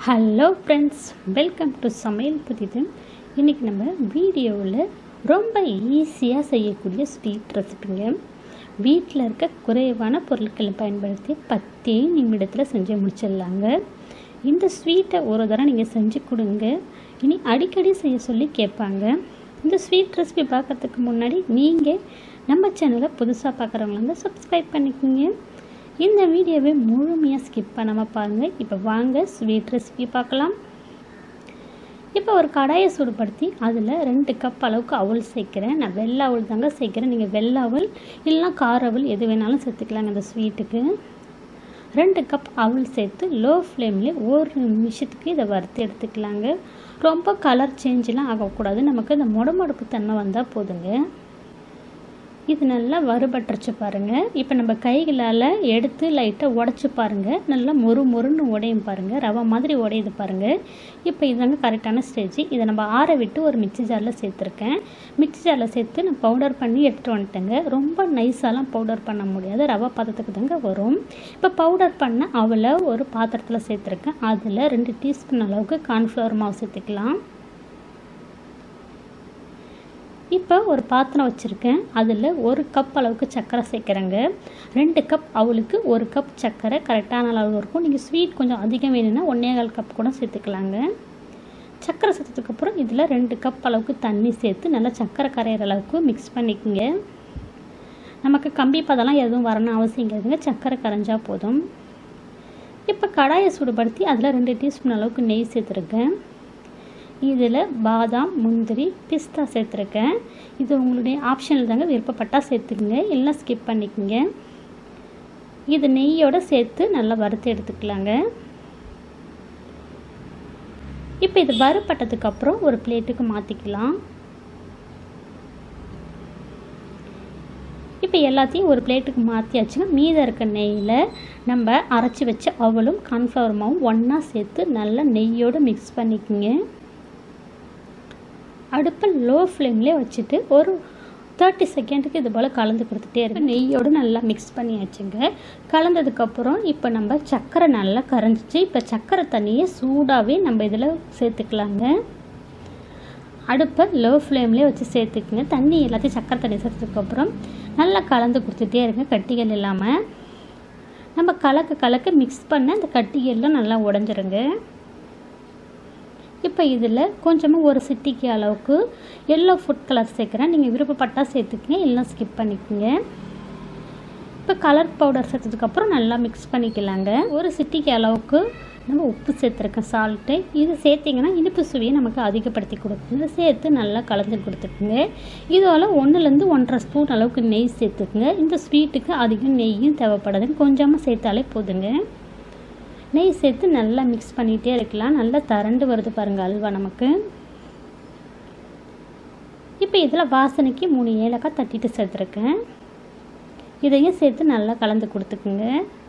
hello friends welcome to சமையல் புதிது இன்றைக்கி நம்ம வீடியோவில் ரொம்ப ஈஸியாக செய்யக்கூடிய ஸ்வீட் ரெசிபிங்க வீட்டில் இருக்க குறைவான பொருட்களை பயன்படுத்தி பத்தே நிமிடத்தில் செஞ்சு முடிச்சிடலாங்க இந்த ஸ்வீட்டை ஒரு தடவை நீங்கள் செஞ்சு கொடுங்க இனி அடிக்கடி செய்ய சொல்லி கேட்பாங்க இந்த ஸ்வீட் ரெசிபி பார்க்கறதுக்கு முன்னாடி நீங்கள் நம்ம சேனலை புதுசாக பார்க்குறவங்கள வந்து சப்ஸ்கிரைப் பண்ணிக்கோங்க இந்த வீடியோவை முழுமையாக ஸ்கிப் பண்ணாமல் பாருங்கள் இப்போ வாங்க ஸ்வீட் ரெசிபி பார்க்கலாம் இப்போ ஒரு கடாயை சூடுபடுத்தி அதில் ரெண்டு கப் அளவுக்கு அவல் சேர்க்குறேன் நான் வெள்ளை அவல் தாங்க சேர்க்குறேன் நீங்கள் வெள்ளை அவல் இல்லைனா கார அவல் எது வேணாலும் சேர்த்துக்கலாங்க இந்த ஸ்வீட்டுக்கு ரெண்டு கப் அவல் சேர்த்து லோ ஃப்ளேமில் ஒரு நிமிஷத்துக்கு இதை வறுத்து எடுத்துக்கலாங்க ரொம்ப கலர் சேஞ்செலாம் ஆகக்கூடாது நமக்கு இந்த முடமுடப்பு தன்மை வந்தால் போதுங்க இது நல்லா வறுபட்டுருச்சு பாருங்கள் இப்போ நம்ம கைகளால் எடுத்து லைட்டாக உடச்சி பாருங்கள் நல்லா மொறு மொறுன்னு உடையும் பாருங்கள் ரவை மாதிரி உடையுது பாருங்கள் இப்போ இதுதாங்க கரெக்டான ஸ்டேஜ் இதை நம்ம ஆற விட்டு ஒரு மிக்சி ஜாரில் சேர்த்துருக்கேன் மிக்சி ஜாரில் சேர்த்து நான் பவுடர் பண்ணி எடுத்துகிட்டு வந்துட்டேங்க ரொம்ப நைஸாலாம் பவுடர் பண்ண முடியாது ரவை பாத்திரத்துக்கு தாங்க வரும் இப்போ பவுடர் பண்ண அவளை ஒரு பாத்திரத்தில் சேர்த்துருக்கேன் அதில் ரெண்டு டீஸ்பூன் அளவுக்கு கார்ன்ஃப்ளவர் மாவு சேர்த்துக்கலாம் இப்போ ஒரு பாத்திரம் வச்சுருக்கேன் அதில் ஒரு கப் அளவுக்கு சர்க்கரை சேர்க்குறேங்க ரெண்டு கப் அவளுக்கு ஒரு கப் சர்க்கரை கரெக்டான அளவு இருக்கும் நீங்கள் ஸ்வீட் கொஞ்சம் அதிகம் வேணும்னா ஒன்றே கால் கப் கூட சேர்த்துக்கலாங்க சர்க்கரை சேர்த்ததுக்கப்புறம் இதில் ரெண்டு கப் அளவுக்கு தண்ணி சேர்த்து நல்லா சர்க்கரை கரையிற அளவுக்கு மிக்ஸ் பண்ணிக்கோங்க நமக்கு கம்பி பதெல்லாம் எதுவும் வரணும் அவசியம் கிடையாதுங்க சர்க்கரை கரைஞ்சா போதும் இப்போ கடாயை சூடுபடுத்தி அதில் ரெண்டு டீஸ்பூன் அளவுக்கு நெய் சேர்த்துருக்கேன் இதில் பாதாம் முந்திரி பிஸ்தா சேர்த்துருக்கேன் இது உங்களுடைய ஆப்ஷனில் தாங்க விருப்பப்பட்டால் சேர்த்துக்குங்க இல்லை ஸ்கிப் பண்ணிக்கோங்க இது நெய்யோடு சேர்த்து நல்லா வறுத்து எடுத்துக்கலாங்க இப்போ இது வறுப்பட்டதுக்கப்புறம் ஒரு பிளேட்டுக்கு மாற்றிக்கலாம் இப்போ எல்லாத்தையும் ஒரு பிளேட்டுக்கு மாற்றியாச்சுங்க மீதம் இருக்க நெய்யில் நம்ம அரைச்சி வச்ச அவலும் கார்ன்ஃப்ளவர் மாவும் ஒன்றா சேர்த்து நல்லா நெய்யோடு மிக்ஸ் பண்ணிக்கோங்க அடுப்பை லோ ஃப்ளேம்லேயே வச்சுட்டு ஒரு தேர்ட்டி செகண்டுக்கு இது போல் கலந்து கொடுத்துட்டே இருக்கு நெய்யோடு நல்லா மிக்ஸ் பண்ணியாச்சுங்க கலந்ததுக்கப்புறம் இப்போ நம்ம சர்க்கரை நல்லா கரைஞ்சிச்சு இப்போ சர்க்கரை தண்ணியை சூடாகவே நம்ம இதில் சேர்த்துக்கலாங்க அடுப்பை லோ ஃப்ளேம்லேயே வச்சு சேர்த்துக்குங்க தண்ணி எல்லாத்தையும் சர்க்கரை தண்ணி சேர்த்ததுக்கப்புறம் நல்லா கலந்து கொடுத்துட்டே இருங்க கட்டிகள் இல்லாமல் நம்ம கலக்க கலக்க மிக்ஸ் பண்ண அந்த கட்டிகள்லாம் நல்லா உடஞ்சிருங்க இப்போ இதில் கொஞ்சமாக ஒரு சிட்டிக்கு அளவுக்கு எல்லோ ஃபுட் கலர் சேர்க்குறேன் நீங்கள் விருப்பப்பட்டால் சேர்த்துக்கங்க இல்லைனா ஸ்கிப் பண்ணிக்கோங்க இப்போ கலர் பவுடர் சேர்த்ததுக்கப்புறம் நல்லா மிக்ஸ் பண்ணிக்கலாங்க ஒரு சிட்டிக்கு அளவுக்கு நம்ம உப்பு சேர்த்துருக்கேன் சால்ட்டு இது சேர்த்திங்கன்னா இனிப்பு சுவையை நமக்கு அதிகப்படுத்தி கொடுக்குங்க சேர்த்து நல்லா கலந்து கொடுத்துக்குங்க இதோட ஒன்றுலேருந்து ஒன்றரை ஸ்பூன் அளவுக்கு நெய் சேர்த்துக்குங்க இந்த ஸ்வீட்டுக்கு அதிகம் நெய்யும் தேவைப்படாதுங்க கொஞ்சமாக சேர்த்தாலே போதுங்க நெய் சேர்த்து நல்லா மிக்ஸ் பண்ணிகிட்டே இருக்கலாம் நல்லா தரண்டு வருது பாருங்கள் அல்வா நமக்கு இப்போ இதில் வாசனைக்கு மூணு ஏலக்காய் தட்டிட்டு சேர்த்துருக்கேன் இதையும் சேர்த்து நல்லா கலந்து கொடுத்துக்குங்க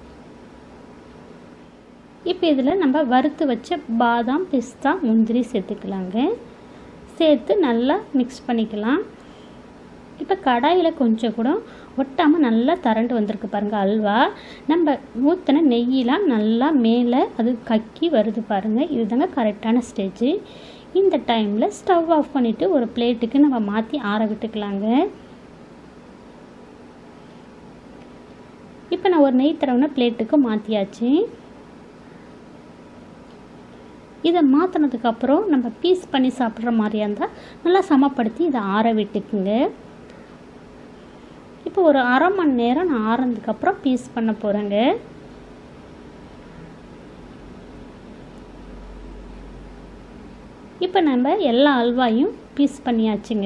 இப்போ இதில் நம்ம வறுத்து வச்ச பாதாம் பிஸ்தா முந்திரி சேர்த்துக்கலாங்க சேர்த்து நல்லா மிக்ஸ் பண்ணிக்கலாம் இப்போ கடாயில் கொஞ்சம் கூட ஒட்டாமல் நல்லா தரண்டு வந்திருக்கு பாருங்கள் அல்வா நம்ம ஊற்றின நெய்யெலாம் நல்லா மேலே அது கக்கி வருது பாருங்கள் இதுதாங்க கரெக்டான ஸ்டேஜ் இந்த டைமில் ஸ்டவ் ஆஃப் பண்ணிவிட்டு ஒரு பிளேட்டுக்கு நம்ம மாற்றி ஆற விட்டுக்கலாங்க இப்போ நான் ஒரு நெய் தரவுன பிளேட்டுக்கு மாற்றியாச்சு இதை மாற்றினதுக்கப்புறம் நம்ம பீஸ் பண்ணி சாப்பிட்ற மாதிரியா இருந்தால் நல்லா சமப்படுத்தி இதை ஆற விட்டுக்குங்க இப்போ ஒரு அரை மணி நேரம் நான் ஆறுனதுக்கப்புறம் பீஸ் பண்ண போகிறேங்க இப்போ நம்ம எல்லா அல்வாயும் பீஸ் பண்ணியாச்சுங்க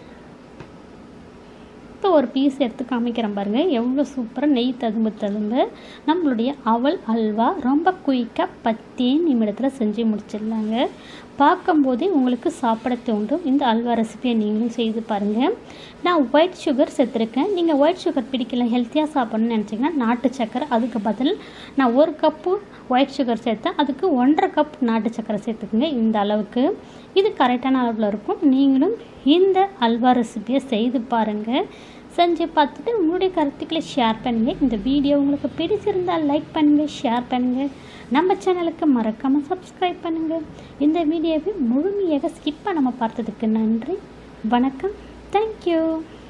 இப்போ ஒரு பீஸ் எடுத்து காமிக்கிறேன் பாருங்கள் எவ்வளோ சூப்பராக நெய் ததும்பு ததும்பு நம்மளுடைய அவல் அல்வா ரொம்ப குயிக்காக பத்தே நிமிடத்தில் செஞ்சு முடிச்சிடலாங்க பார்க்கும்போதே உங்களுக்கு சாப்பிட தோன்றும் இந்த அல்வா ரெசிபியை நீங்களும் செய்து பாருங்கள் நான் ஒயிட் சுகர் சேர்த்துருக்கேன் நீங்கள் ஒயிட் சுகர் பிடிக்கல ஹெல்த்தியாக சாப்பிட்ணுன்னு நினச்சிங்கன்னா நாட்டு சக்கரை அதுக்கு பதில் நான் ஒரு கப்பு ஒயிட் சுகர் சேர்த்தேன் அதுக்கு ஒன்றரை கப் நாட்டு சக்கரை சேர்த்துக்குங்க இந்த அளவுக்கு இது கரெக்டான அளவில் இருக்கும் நீங்களும் இந்த அல்வா ரெசிபியை செய்து பாருங்கள் செஞ்சு பார்த்துட்டு உங்களுடைய கருத்துக்களை ஷேர் பண்ணுங்கள் இந்த வீடியோ உங்களுக்கு பிடிச்சிருந்தால் லைக் பண்ணுங்கள் ஷேர் பண்ணுங்கள் நம்ம சேனலுக்கு மறக்காமல் சப்ஸ்கிரைப் பண்ணுங்கள் இந்த வீடியோவை முழுமையாக ஸ்கிப் பண்ணாமல் பார்த்ததுக்கு நன்றி வணக்கம் தேங்க்யூ